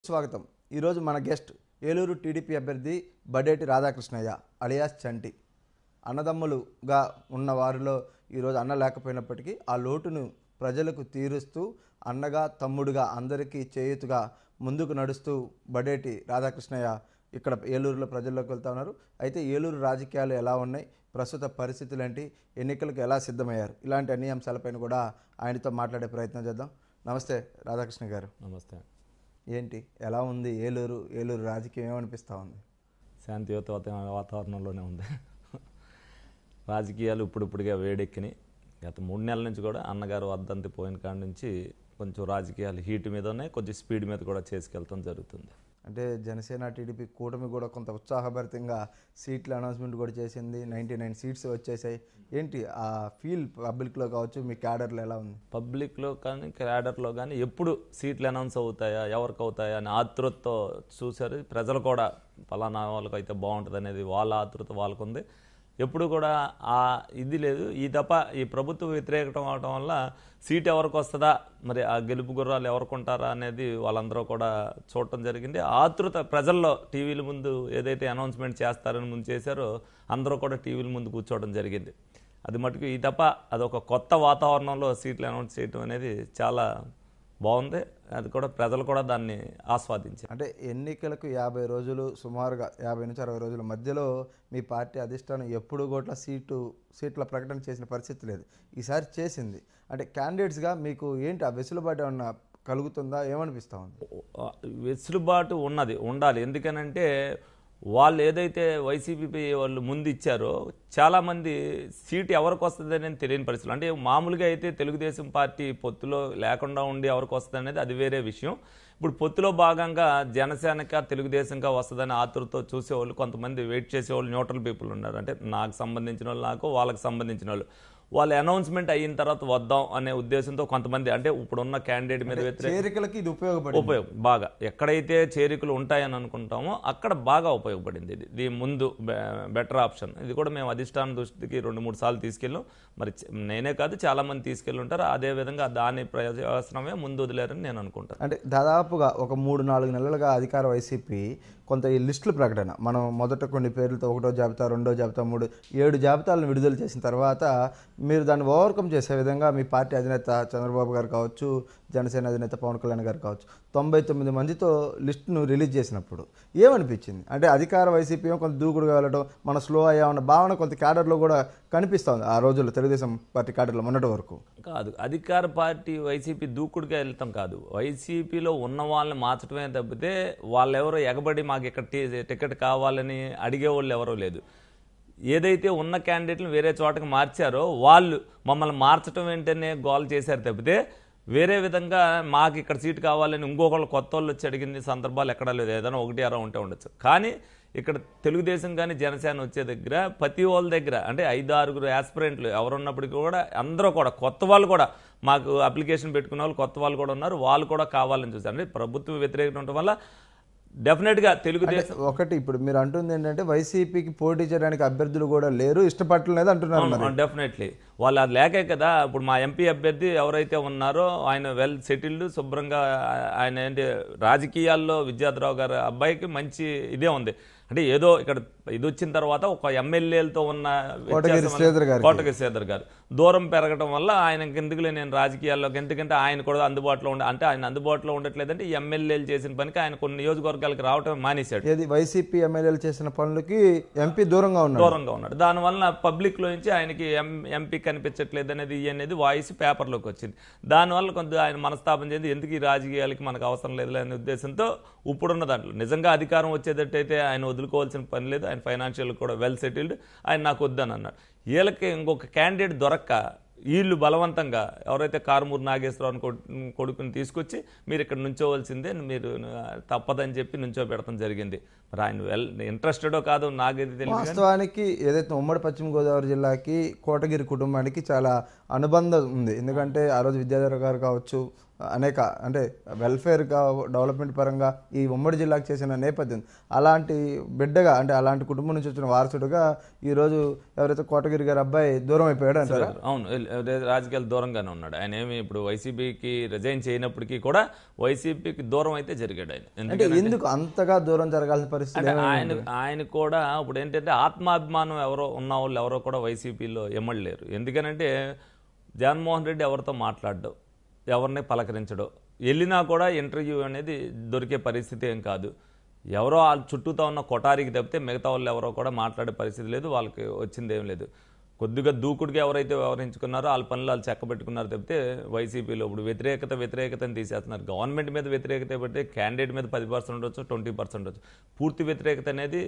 స్వాగతం ఈరోజు మన గెస్ట్ ఏలూరు టీడీపీ అభ్యర్థి బడేటి రాధాకృష్ణయ్య అలియాస్ చంటి అన్నదమ్ములుగా ఉన్న వారిలో ఈరోజు అన్న లేకపోయినప్పటికీ ఆ లోటును ప్రజలకు తీరుస్తూ అన్నగా తమ్ముడుగా అందరికీ చేయుతుగా ముందుకు నడుస్తూ బడేటి రాధాకృష్ణయ్య ఇక్కడ ఏలూరులో ప్రజల్లోకి వెళ్తా ఉన్నారు అయితే ఏలూరు రాజకీయాలు ఎలా ఉన్నాయి ప్రస్తుత పరిస్థితులు ఏంటి ఎన్నికలకు ఎలా సిద్ధమయ్యారు ఇలాంటి అన్ని అంశాలపైన కూడా ఆయనతో మాట్లాడే ప్రయత్నం చేద్దాం నమస్తే రాధాకృష్ణ గారు నమస్తే ఏంటి ఎలా ఉంది ఏలూరు ఏలూరు రాజకీయం ఏమనిపిస్తూ ఉంది శాంతియుత వాత- వాతావరణంలోనే ఉంది రాజకీయాలు ఇప్పుడిప్పుడుగా వేడెక్కినాయి గత మూడు నెలల నుంచి కూడా అన్నగారు వద్దంతి పోయిన కాడ నుంచి కొంచెం రాజకీయాలు హీట్ మీదనే కొంచెం స్పీడ్ మీద కూడా చేసుకెళ్తాం జరుగుతుంది అంటే జనసేన టీడీపీ కూటమి కూడా కొంత ఉత్సాహభరితంగా సీట్ల అనౌన్స్మెంట్ కూడా చేసింది నైంటీ నైన్ సీట్స్ వచ్చేసాయి ఏంటి ఆ ఫీల్ పబ్లిక్లో కావచ్చు మీ క్యాడర్లో ఎలా ఉంది పబ్లిక్లో కానీ క్యాడర్లో కానీ ఎప్పుడు సీట్లు అనౌన్స్ అవుతాయా ఎవరికి అవుతాయా అని ఆతృతతో చూశారు ప్రజలు కూడా ఫలానా వాళ్ళకి అయితే బాగుంటుంది అనేది వాళ్ళ ఆతృత వాళ్ళకు ఉంది ఎప్పుడు కూడా ఆ ఇది లేదు ఈ తప్ప ఈ ప్రభుత్వ వ్యతిరేకం అవడం వల్ల సీట్ ఎవరికి వస్తుందా మరి ఆ గెలుపు గుర్రాలు ఎవరికి ఉంటారా అనేది వాళ్ళందరూ కూడా చూడటం జరిగింది ఆతృత ప్రజల్లో టీవీల ముందు ఏదైతే అనౌన్స్మెంట్ చేస్తారని ముందు చేశారో అందరూ కూడా టీవీల ముందు కూర్చోవడం జరిగింది అది మటుకు ఈ తప్ప అదొక కొత్త వాతావరణంలో సీట్లు అనౌన్స్ చేయడం అనేది చాలా బాగుంది అది కూడా ప్రజలు కూడా దాన్ని ఆస్వాదించారు అంటే ఎన్నికలకు యాభై రోజులు సుమారుగా యాభై నుంచి అరవై రోజుల మధ్యలో మీ పార్టీ అధిష్టానం ఎప్పుడు కూడా సీటు సీట్ల ప్రకటన చేసిన పరిస్థితి లేదు ఈసారి చేసింది అంటే క్యాండిడేట్స్గా మీకు ఏంటి ఆ వెసులుబాటు ఏమన్నా కలుగుతుందా ఏమనిపిస్తూ ఉంది వెసులుబాటు ఉన్నది ఉండాలి ఎందుకనంటే వాళ్ళు ఏదైతే వైసీపీ వాళ్ళు ముందు ఇచ్చారో చాలామంది సీటు ఎవరికి వస్తుందని తెలియని పరిస్థితులు అంటే మామూలుగా అయితే తెలుగుదేశం పార్టీ పొత్తులో లేకుండా ఉండి ఎవరికి వస్తుంది అనేది అది వేరే విషయం ఇప్పుడు పొత్తులో భాగంగా జనసేనక తెలుగుదేశంగా వస్తుందని ఆతృతో చూసేవాళ్ళు కొంతమంది వెయిట్ చేసేవాళ్ళు న్యూట్రల్ పీపుల్ ఉన్నారు అంటే నాకు సంబంధించిన వాళ్ళు నాకు వాళ్ళకి సంబంధించిన వాళ్ళు వాళ్ళ అనౌన్స్మెంట్ అయిన తర్వాత వద్దాం అనే ఉద్దేశంతో కొంతమంది అంటే ఇప్పుడున్న క్యాండిడేట్ మీద వ్యతిరేక చేరికలకి ఇది ఉపయోగపడింది ఉపయోగం బాగా ఎక్కడైతే చేరికలు ఉంటాయని అనుకుంటామో అక్కడ బాగా ఉపయోగపడింది ఇది దీని ముందు బెటర్ ఆప్షన్ ఇది కూడా మేము అధిష్టానం దృష్టికి రెండు మూడు సార్లు తీసుకెళ్ళాం మరి చ- నేనే కాదు చాలా మంది తీసుకెళ్ళి ఉంటారు అదే విధంగా దాని ప్రయోజనమే ముందు వదిలేరని నేను అనుకుంటాను అంటే దాదాపుగా ఒక మూడు నాలుగు నెలలుగా అధికార వైసీపీ కొంత ఈ లిస్టుల ప్రకటన మనం మొదట కొన్ని పేర్లతో ఒకటో జాబితా రెండో జాబితా మూడు ఏడు జాబితాలను విడుదల చేసిన తర్వాత మీరు దాన్ని ఓవర్కమ్ చేసే విధంగా మీ పార్టీ అధినేత చంద్రబాబు గారు కావచ్చు జనసేన అధినేత పవన్ కళ్యాణ్ గారు కావచ్చు తొంభై తొమ్మిది మందితో లిస్టును రిలీజ్ చేసినప్పుడు ఏమనిపించింది అంటే అధికార వైసీపీ ఏమో కొంత దూకుడుగా వెళ్ళడం మన స్లో అయ్యామన్న భావన కొంత క్యాడర్లో కూడా కనిపిస్తుంది ఆ రోజుల్లో తెలుగుదేశం పార్టీ క్యాడర్లో మొన్నటి వరకు కాదు అధికార పార్టీ వైసీపీ దూకుడుగా వెళ్తాం కాదు వైసీపీలో ఉన్న వాళ్ళని మార్చడమే తప్పితే వాళ్ళెవరో ఎగబడి మాకు ఇక్కడ టి- టికెట్ కావాలని అడిగేవాళ్ళు ఎవరో లేదు ఏదైతే ఉన్న క్యాండిడేట్లను వేరే చోటకి మార్చారో వాళ్ళు మమ్మల్ని మార్చడం వెంటనే గోల్ చేశారు తప్పితే వేరే విధంగా మాకు ఇక్కడ సీట్ కావాలని ఇంకొకళ్ళు కొత్త వాళ్ళు వచ్చి అడిగింది సందర్భాలు ఎక్కడా లేదు ఏదైనా ఒకటి అరా ఉంటే ఉండొచ్చు కానీ ఇక్కడ తెలుగుదేశం కానీ జనసేన వచ్చే దగ్గర ప్రతి వాళ్ళ దగ్గర అంటే ఐదు ఆరుగురు యాస్పిరెంట్లు ఎవరున్నప్పటికీ కూడా అందరూ కూడా కొత్త వాళ్ళు కూడా మాకు అప్లికేషన్ పెట్టుకున్న వాళ్ళు కొత్త వాళ్ళు కూడా ఉన్నారు వాళ్ళు కూడా కావాలని చూసారు అంటే ప్రభుత్వం వ్యతిరేకత ఉండటం వల్ల డెఫినెట్గా తెలుగుదేశం ఒకటి ఇప్పుడు మీరు అంటుంది ఏంటంటే వైసీపీకి పోటీ చేయడానికి అభ్యర్థులు కూడా లేరు ఇష్టపడలేదు అంటున్నారు మరి డెఫినెట్లీ వాళ్ళు అది లేకే కదా ఇప్పుడు మా ఎంపీ అభ్యర్థి ఎవరైతే ఉన్నారో ఆయన వెల్ సెటిల్డ్ శుభ్రంగా ఆ- ఆయన ఏంటి రాజకీయాల్లో విద్యాధరావు గారి అబ్బాయికి మంచి ఇదే ఉంది అంటే ఏదో ఇక్కడ ఇది వచ్చిన తర్వాత ఒక ఎమ్మెల్యేలతో ఉన్న కోటగిరి వ్యత్యాసం వల్ల- శ్రీధర్ గారికి. కోటగిరి శ్రీధర్ గారు దూరం పెరగడం వల్ల ఆయన ఎందుకులే నేను రాజకీయాల్లోకి ఎందుకంటే ఆయన కూడా అందుబాటులో ఉండ అంటే ఆయన అందుబాటులో ఉండట్లేదంటే ఈ ఎమ్మెల్యేలు చేసిన పనికి ఆయన కొన్ని నియోజకవర్గాలకు రావటం మానేశాడు ఏది వైసీపీ ఎమ్మెల్యేలు చేసిన పనులకి ఎంపీ దూరంగా ఉన్నాడు దూరంగా ఉన్నాడు దానివల్ల పబ్లిక్లో నుంచి ఆయనకి ఎం ఎంపీ కనిపించట్లేదు అనేది ఈ అనేది వాయిస్ పేపర్లోకి వచ్చింది దానివల్ల కొంత ఆయన మనస్తాపం చెంది ఎందుకు ఈ రాజకీయాలకి మనకు అవసరం లేదు అనే ఉద్దేశంతో ఇప్పుడున్న దాంట్లో నిజంగా అధికారం వచ్చేటట్టయితే ఆయన వదులుకోవాల్సిన పని లేదు ఆయన ఫైనాన్షియల్ కూడా వెల్ సెటిల్డ్ ఆయన నాకు వద్దని అన్నాడు వీళ్ళకి ఇంకొక క్యాండిడేట్ దొరక్క వీళ్ళు బలవంతంగా ఎవరైతే కారుమూరు నాగేశ్వరరావు కొ- కొడుకుని తీసుకొచ్చి మీరు ఇక్కడ నుంచోవలసిందే మీరు ఆ, తప్పదని చెప్పి నుంచో పెడతాం జరిగింది మరి ఆయన వెల్ ఇంట్రెస్టెడో కాదో నాకైతే తెలియదు కానీ వాస్తవానికి ఏదైతే ఉమ్మడి పశ్చిమ గోదావరి జిల్లాకి కోటగిరి కుటుంబానికి చాలా అనుబంధం ఉంది ఎందుకంటే ఆ రోజు విద్యాధర్ గారు కావచ్చు అనేక అంటే వెల్ఫేర్ డెవలప్మెంట్ పరంగా ఈ ఉమ్మడి జిల్లాకు చేసిన నేపథ్యం అలాంటి బిడ్డగా అంటే అలాంటి కుటుంబం నుంచి వచ్చిన వారసుడుగా ఈరోజు ఎవరైతే కోటగిరి గారి అబ్బాయి దూరం అయిపోయాడు అంటారా అవును ఎల్- అదే రాజకీయాలు దూరంగానే ఉన్నాడు ఆయన ఏమి ఇప్పుడు వైసీపీకి రిజైన్ చేయనప్పటికీ కూడా వైసీపీకి దూరం అయితే జరిగాడు ఆయన అంటే ఎందుకంటే ఎందుకు అంతగా దూరం జరగాల్సిన పరిస్థితి అంటే ఆయన ఆయన కూడా ఇప్పుడు ఏంటంటే ఆత్మాభిమానం ఎవరో ఉన్న వాళ్ళు ఎవరో కూడా వైసీపీలో ఎమ్మడలేరు ఎందుకనంటే జగన్మోహన్ రెడ్డి ఎవరితో మాట్లాడడం ఎవరిని పలకరించడం వెళ్ళినా కూడా ఇంటర్వ్యూ అనేది దొరికే పరిస్థితి ఏం కాదు ఎవరో వాళ్ళ చుట్టూతో ఉన్న కొటారికి తప్పితే మిగతా వాళ్ళు ఎవరో కూడా మాట్లాడే పరిస్థితి లేదు వాళ్ళకి వచ్చింది ఏం లేదు కొద్దిగా దూకుడుగా ఎవరైతే వ్యవహరించుకున్నారో వాళ్ళ పనులు వాళ్ళు చెక్కబెట్టుకున్నారు తప్పితే వైసీపీలో ఇప్పుడు వ్యతిరేకత వ్యతిరేకతని తీసేస్తున్నారు గవర్నమెంట్ మీద వ్యతిరేకత పెడితే క్యాండిడేట్ మీద పది పర్సెంట్ ఉండొచ్చు ట్వంటీ పర్సెంట్ ఉండొచ్చు పూర్తి వ్యతిరేకత అనేది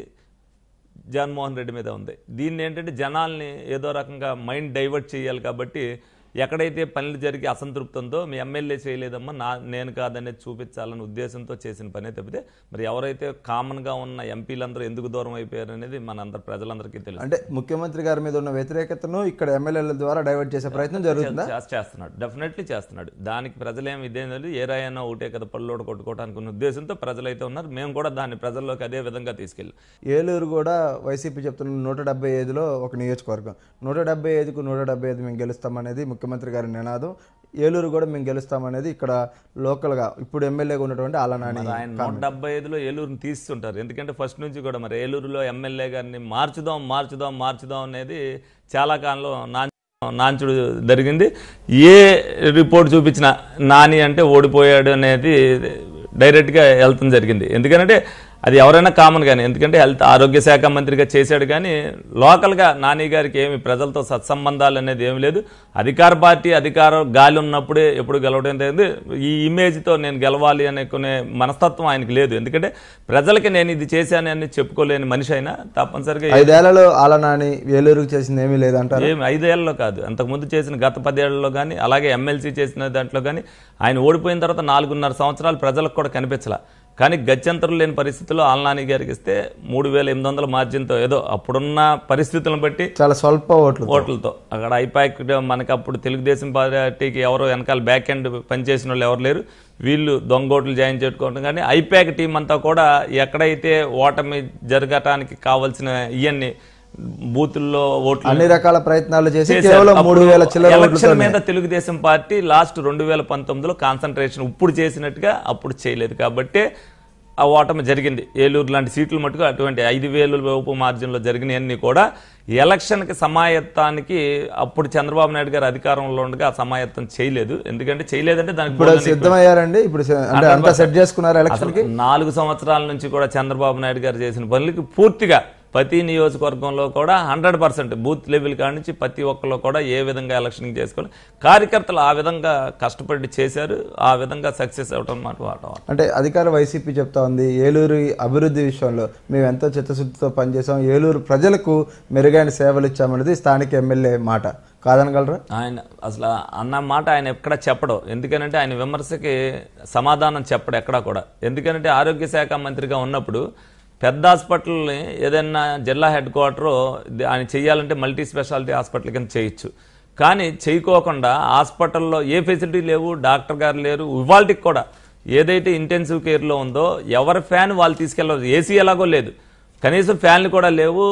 జగన్మోహన్ రెడ్డి మీద ఉంది దీన్ని ఏంటంటే జనాల్ని ఏదో రకంగా మైండ్ డైవర్ట్ చేయాలి కాబట్టి ఎక్కడైతే పనులు జరిగి అసంతృప్తి ఉందో మీ ఎమ్మెల్యే చేయలేదమ్మా నా నేను కాదనేది చూపించాలనే ఉద్దేశంతో చేసిన పనే తప్పితే మరి ఎవరైతే కామన్గా ఉన్న ఎంపీలందరూ ఎందుకు దూరం అయిపోయారు అనేది మన అందరు ప్రజలందరికీ తెలుసు అంటే ముఖ్యమంత్రి గారి మీద ఉన్న వ్యతిరేకతను ఇక్కడ ఎమ్మెల్యేల ద్వారా డైవర్ట్ చేసే ప్రయత్నం జరుగుతుందా చేస్- చేస్తున్నాడు డెఫినెట్లీ చేస్తున్నాడు దానికి ప్రజలేం ఇదేం లేదు ఏ రాయన్నా ఒకటే కదా పళ్ళోడ కొట్టుకోవడానికి ఉన్న ఉద్దేశంతో ప్రజలైతే ఉన్నారు మేము కూడా దాన్ని ప్రజల్లోకి అదే విధంగా తీసుకెళ్ళి ఏలూరు కూడా వైసీపీ చెప్తున్న నూట డెబ్బై ఐదులో ఒక నియోజకవర్గం నూట డెబ్బై ఐదుకు నూట డెబ్బై ఐదు మేము గెలుస్తామనేది ముఖ్యమంత్రి గారి నినాదం ఏలూరు కూడా మేము గెలుస్తామనేది ఇక్కడ లోకల్గా ఇప్పుడు ఎమ్మెల్యేగా ఉన్నటువంటి ఆలనాని ఆయన నూట డెబ్బై ఐదులో ఏలూరుని తీస్తుంటారు ఎందుకంటే ఫస్ట్ నుంచి కూడా మరి ఏలూరులో ఎమ్మెల్యే గారిని మార్చుదాం మార్చుదాం మార్చుదాం అనేది చాలా కాలంలో నా నాంచుడు జరిగింది ఏ రిపోర్ట్ చూపించినా నాని అంటే ఓడిపోయాడు అనేది డైరెక్ట్గా వెళ్తాం జరిగింది ఎందుకంటే అది ఎవరైనా కామన్ కానీ ఎందుకంటే హెల్త్ ఆరోగ్య శాఖ మంత్రిగా చేశాడు కానీ లోకల్గా నాని గారికి ఏమి ప్రజలతో సత్సంబంధాలు అనేది ఏమి లేదు అధికార పార్టీ అధికారం గాలి ఉన్నప్పుడే ఎప్పుడు గెలవడం లేదు ఈ ఇమేజ్తో నేను గెలవాలి అనుకునే మనస్తత్వం ఆయనకి లేదు ఎందుకంటే ప్రజలకి నేను ఇది చేశాను అని చెప్పుకోలేని మనిషి అయినా తప్పనిసరిగా ఐదేళ్లలో ఆలనాని ఏలూరుకు చేసింది ఏమీ లేదంటారు ఏమి ఐదేళ్లలో కాదు అంతకుముందు చేసిన గత పదేళ్లలో కానీ అలాగే ఎమ్మెల్సీ చేసిన దాంట్లో కానీ ఆయన ఓడిపోయిన తర్వాత నాలుగున్నర సంవత్సరాలు ప్రజలకు కూడా కనిపించలా కానీ గత్యంతరం లేని పరిస్థితుల్లో ఆల్నాని గారికి ఇస్తే మూడు వేల ఎనిమిది వందల మార్జిన్తో ఏదో అప్పుడున్న పరిస్థితులను బట్టి చాలా స్వల్ప ఓట్లు ఓట్లతో అక్కడ ఐపాక్ మనకి అప్పుడు తెలుగుదేశం పార్టీకి ఎవరో వెనకాల బ్యాక్ ఎండ్ పనిచేసిన వాళ్ళు ఎవరు లేరు వీళ్ళు దొంగోట్లు జాయిన్ చేసుకోవడం కానీ ఐపాక్ టీం అంతా కూడా ఎక్కడైతే ఓటమి జరగటానికి కావాల్సిన ఇవన్నీ బూతుల్లో ఓట్లు అన్ని రకాల ప్రయత్నాలు చేసి చేశారు. కేవలం మూడు అప్పుడు వేల చిల్లర ఎలక్షన్ ఓట్లతోనే. మీద తెలుగుదేశం పార్టీ లాస్ట్ రెండు వేల పంతొమ్మిదిలో కాన్సన్ట్రేషన్ ఇప్పుడు చేసినట్టుగా అప్పుడు చేయలేదు కాబట్టి ఆ ఓటమి జరిగింది ఏలూరు లాంటి సీట్లు మటుకు అటువంటి ఐదు వేలు లోపు మార్జిన్లో జరిగినవన్నీ కూడా ఎలక్షన్కి సమాయత్తానికి అప్పుడు చంద్రబాబు నాయుడు గారు అధికారంలో ఉండగా ఆ సమాయత్తం చేయలేదు ఎందుకంటే చేయలేదంటే దానికి ఇప్పుడు బోల్డని సిద్ధమయ్యారండి ఇప్పుడు సె- అంటే అంతా సెట్ చేసుకున్నారు ఎలక్షన్ అసలు నాలుగు సంవత్సరాల నుంచి కూడా చంద్రబాబు నాయుడు గారు చేసిన పనులకి పూర్తిగా ప్రతి నియోజకవర్గంలో కూడా హండ్రెడ్ పర్సెంట్ బూత్ లెవెల్ కాడి నుంచి ప్రతి ఒక్కరు కూడా ఏ విధంగా ఎలక్షన్ చేసుకోవాలి కార్యకర్తలు ఆ విధంగా కష్టపడి చేశారు ఆ విధంగా సక్సెస్ అవటం మాట వాటం అంటే అధికార వైసీపీ చెప్తా ఉంది ఏలూరు అభివృద్ధి విషయంలో మేము ఎంతో చిత్తశుద్ధితో పనిచేసాం ఏలూరు ప్రజలకు మెరుగైన సేవలు ఇచ్చామనేది స్థానిక ఎమ్మెల్యే మాట కాదనగలరా ఆయన అసలు అన్న మాట ఆయన ఎక్కడ చెప్పడం ఎందుకనంటే ఆయన విమర్శకి సమాధానం చెప్పడు ఎక్కడా కూడా ఎందుకంటే ఆరోగ్య శాఖ మంత్రిగా ఉన్నప్పుడు పెద్ద హాస్పిటల్ని ఏదైనా జిల్లా హెడ్ క్వార్టర్ ఆయన చేయాలంటే మల్టీ స్పెషాలిటీ హాస్పిటల్ కింద చేయొచ్చు కానీ చేయకోకుండా హాస్పిటల్లో ఏ ఫెసిలిటీ లేవు డాక్టర్ గారు లేరు ఇవాళకి కూడా ఏదైతే ఇంటెన్సివ్ కేర్లో ఉందో ఎవరి ఫ్యాన్ వాళ్ళు తీసుకెళ్ళరు ఏసీ ఎలాగో లేదు కనీసం ఫ్యాన్లు కూడా లేవు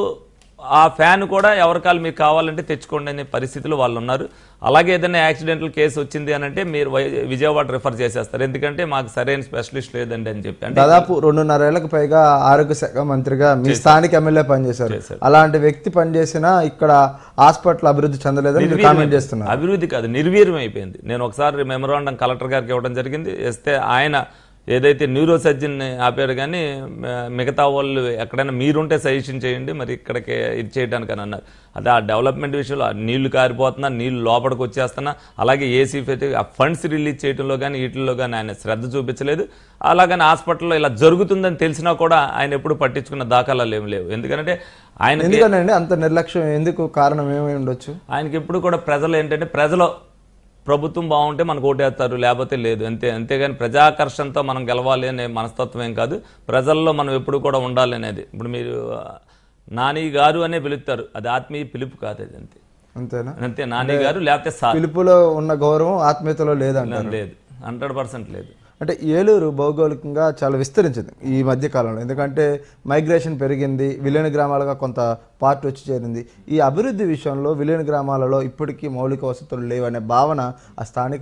ఆ ఫ్యాన్ కూడా ఎవరికాలు మీకు కావాలంటే తెచ్చుకోండి అనే పరిస్థితిలో వాళ్ళు ఉన్నారు అలాగే ఏదైనా యాక్సిడెంటల్ కేసు వచ్చింది అని అంటే మీరు వై- విజయవాడ రిఫర్ చేసేస్తారు ఎందుకంటే మాకు సరైన స్పెషలిస్ట్ లేదండి అని చెప్పి అంటే దాదాపు రెండున్నరేళ్లకు పైగా ఆరోగ్య శాఖ మంత్రిగా మీ స్థానిక ఎమ్మెల్యే పనిచేశారు అలాంటి వ్యక్తి పనిచేసిన ఇక్కడ హాస్పిటల్ అభివృద్ధి చెందలేదని మీరు కామెంట్ చేస్తున్నారు అభివృద్ధి కాదు నిర్వీర్యం అయిపోయింది నేను ఒకసారి మెమరాండం కలెక్టర్ గారికి ఇవ్వడం జరిగింది ఇస్తే ఆయన ఏదైతే న్యూరో సర్జన్ని ఆపారు కానీ మ- మిగతా వాళ్ళు ఎక్కడైనా మీరుంటే సజెషన్ చేయండి మరి ఇక్కడికి ఇది చేయడానికి అని అన్నారు అదే ఆ డెవలప్మెంట్ విషయంలో ఆ నీళ్లు కారిపోతున్నా నీళ్లు లోపలికి వచ్చేస్తున్నా అలాగే ఏసీ ఫెటి ఆ ఫండ్స్ రిలీజ్ చేయడంలో కానీ వీటిల్లో కానీ ఆయన శ్రద్ధ చూపించలేదు అలాగని హాస్పిటల్లో ఇలా జరుగుతుందని తెలిసినా కూడా ఆయన ఎప్పుడు పట్టించుకున్న దాఖలాలు ఏమి లేవు ఎందుకంటే ఆయన ఎందుకనండి అంత నిర్లక్ష్యం ఎందుకు కారణం ఏమై ఉండొచ్చు ఆయనకి ఎప్పుడు కూడా ప్రజలు ఏంటంటే ప్రజలు ప్రభుత్వం బాగుంటే మనకు ఓటేస్తారు లేకపోతే లేదు అంతే అంతేగాని ప్రజాకర్షణతో మనం గెలవాలి అనే మనస్తత్వం ఏం కాదు ప్రజల్లో మనం ఎప్పుడు కూడా ఉండాలి అనేది ఇప్పుడు మీరు ఆ, నాని గారు అనే పిలుస్తారు అది ఆత్మీయ పిలుపు కాదు అది అంతే అంతేనా అంతే నాని గారు లేకపోతే సార్ పిలుపులో ఉన్న గౌరవం ఆత్మీయతలో లేదంటారు లేదు హండ్రెడ్ పర్సెంట్ లేదు అంటే ఏలూరు భౌగోళికంగా చాలా విస్తరించింది ఈ మధ్య కాలంలో ఎందుకంటే మైగ్రేషన్ పెరిగింది విలీన గ్రామాలుగా కొంత పార్ట్ వచ్చి చేరింది ఈ అభివృద్ధి విషయంలో విలీన గ్రామాలలో ఇప్పటికీ మౌలిక వసతులు లేవనే భావన ఆ స్థానిక